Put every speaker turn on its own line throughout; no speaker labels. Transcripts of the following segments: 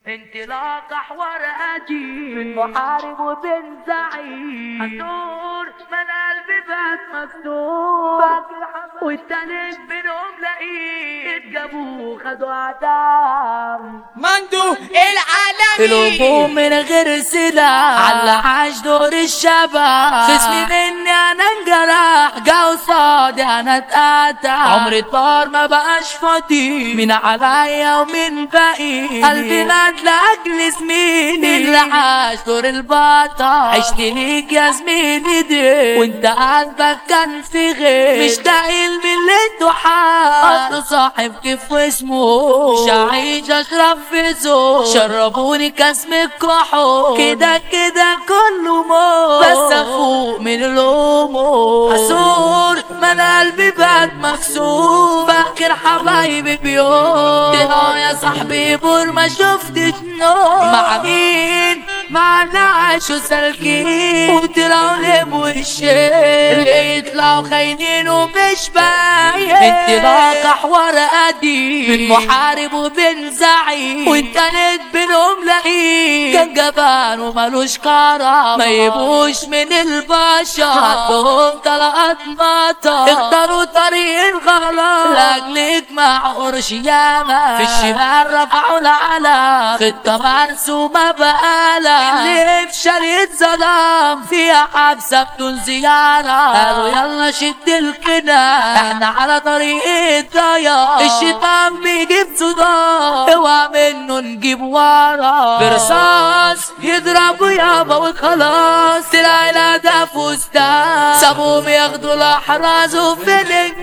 انطلاق حوار قديم من محارب وبين زعيم هتدور من قلبي بات مكتوب والتالت منهم لقيت جابوه خدوا اعدام
مندو العالمي
الهجوم من غير سلاح على عاش دور الشباب خصمي مني انا انجرح جا قصادي انا اتقطع عمري طار ما بقاش فاضي من عليا ومن باقي قلبي مات لاجل زميلي اللي عاش دور البطل عشت ليك يا زميلي دي وانت قلبك كان في غير مش دايل من اللي انتوا حال اصل صاحب كيف اسمه مش هعيش اشرب في ذوق شربوني كاس من الكحول كده كده كله موت بس افوق من الامور حسور ما انا قلبي بقت مكسور فاكر حبايبي بيوم طلعوا يا صاحبي بور ما شفتش نور مع مين مع نعش وسالكين وطلعوا لموا الشيل اللي يطلعوا خاينين ومش باين انطلاق حوار قديم من محارب وبين زعيم والتالت بينهم لئيم كان جبان ومالوش كرم ما يبوش من البشر عندهم طلقات مطر اختاروا طريق الغلط لاجلك مع قرش ياما في الشمال رفعوا العلم خطة مرسومة بقلم اللي يفشل يتظلم فيها حبسة بدون زيارة قالوا يلا شد الكنا احنا على طريق الضياع الشيطان بيجيب صداع اوعى منه نجيب ورا برصاص يضربوا يابا وخلاص طلع الهدف وستان سابوهم ياخدوا الاحراز وفي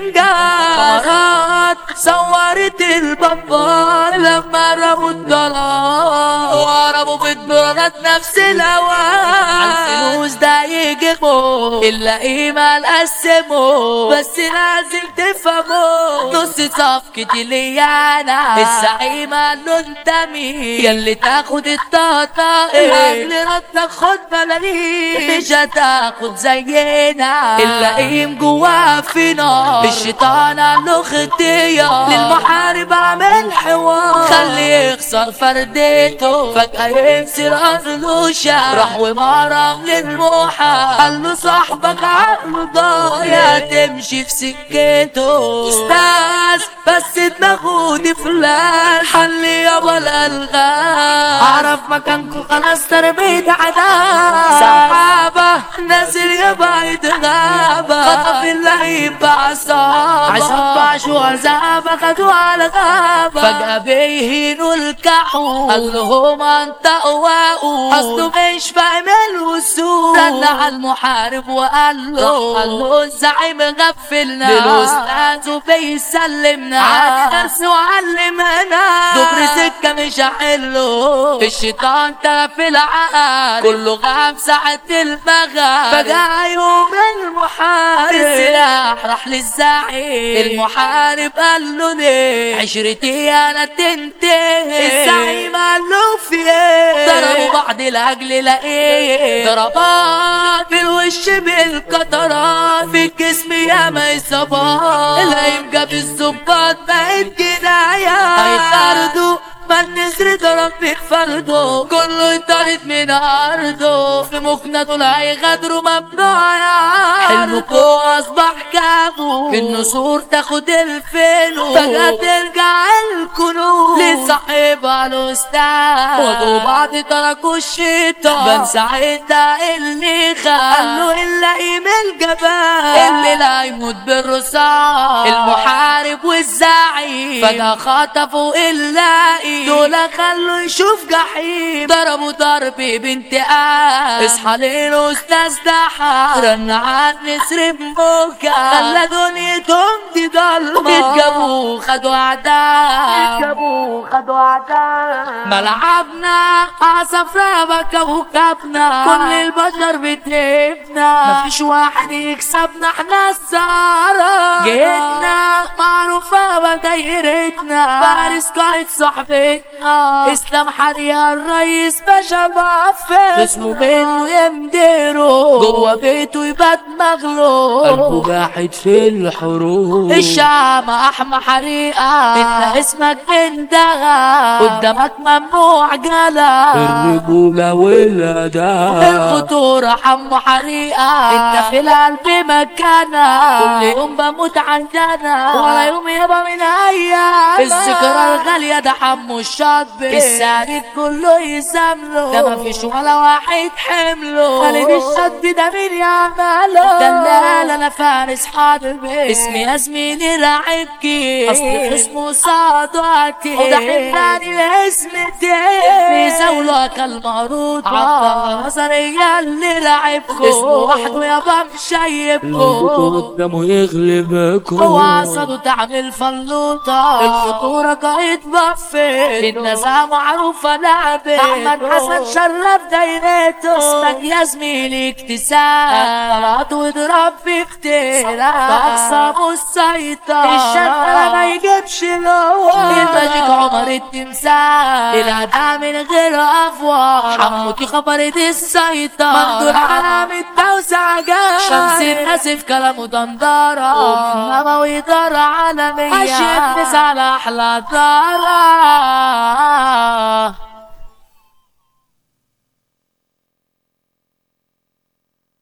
الانجاز صورت البابا لما رموا الضلال وهربوا بالدولارات نفس الاوان الفلوس ده يجيبوا الا قيمة نقسمه بس لازم تفهموا نص صفقتي ليا انا الزعيم قال له انت مين ياللي تاخد الطاطا قبل ردك خد ملاليم مش هتاخد زينا الا قيم جواه فينا الشيطان قال له خطيه للمحارب اعمل حوار خليه يخسر فرديته فجأة يكسر أرضه شاف راح ومرم للموحى قال له صاحبك عقله ضايع تمشي في سكته استاذ بس دماغه دي فلان حل يابا الألغام أعرف مكانكم خلاص تربيت عذاب سحابة نازل يابا يتغابى خطف اللعيب بعصابة عصابة عاشوا عذابة خدوا على غابة فجأة بيهينوا الكحو قال لهم انت قواقوا اصله مش فاهم الوسوق رن على المحارب وقال له قال له الزعيم غفلنا للاستاذ وبيسلمنا عادي درس وعلمنا دبر سكه مش هحله الشيطان تلف العقل كله غاب ساعة المغرب فجاء يوم المحارب السلاح راح للزعيم المحارب قال له ليه عشرتي انا تنتهي الزعيم قال له في ايه ضربوا بعض لاجل لاقيه ضربات في الوش بالقطرات في الجسم يا ما اصابات الهيم جاب الظباط بقت جناية هيطردوا ما النسر ضرب في فرده كله اتطرد من ارضه في مخنا طول هيغادروا ممنوع حلمكم اصبح كابوس النسور تاخد الفلوس فجأة ترجع الكنوز لصاحبها الاستاذ وضوا بعض تركوا الشيطان بن ساعتها اللي خاف قال له الا قيم الجبال اللي لا يموت بالرصاص المحارب والزعيم فجأة خطفوا اللاقي دول خلوا يشوف جحيم ضربوا ضرب بانتقام اصحى للاستاذ ده رن على النسر بموجة خلى دنيتهم دي ضلمة اتجابوه خدوا اعدام اتجابوه خدوا اعدام ملعبنا عصفرة بكوكبنا كل البشر بتهبنا مفيش واحد يكسبنا احنا السهرة جيتنا معروفة بدايرتنا فارس قائد صاحبتنا اسلام حريا الرئيس باشا معفن اسمه منه يمديره جوه بيته يبات مغلوب
قلبه جاحد في الحروب
الشام احمى حريقة انت اسمك من ده اشتغل قدامك ممنوع جلا
الرجولة والأداء
الخطورة حمو حريقة انت في القلب مكانة كل يوم بموت عندنا ولا يوم يابا من ايام الذكرى الغالية ده حمو الشاب السعيد كله يسامله ده مفيش ولا واحد حمله قلب الشد ده مين يعمله ده اللي قال انا فارس حربي اسمي يا زميلي لعبكي اصل اسمه صادعتي وده حباني الاسم تاني زولة كالمعروض عبد نظرية اللي لعبكو اسمه وحده يابا مشيبكو
قدامه يغلبكم
هو عصده تعمل فلوطة الخطورة قايد بفيت النزاهة معروفة لعبة أحمد حسن شرف دايرته اسمك يا زميلي اكتساب طلعت واضرب في اختيارات أقصى مسيطر الشرق ما يجيبش الأول الماجيك عمر التمثال الأداء من غير أفوار حموتي خبرت السيطرة مقدور على التوسع جاي شمس الناس في كلامه دندرة وإنما وإدارة عالمية أشياء على أحلى دارة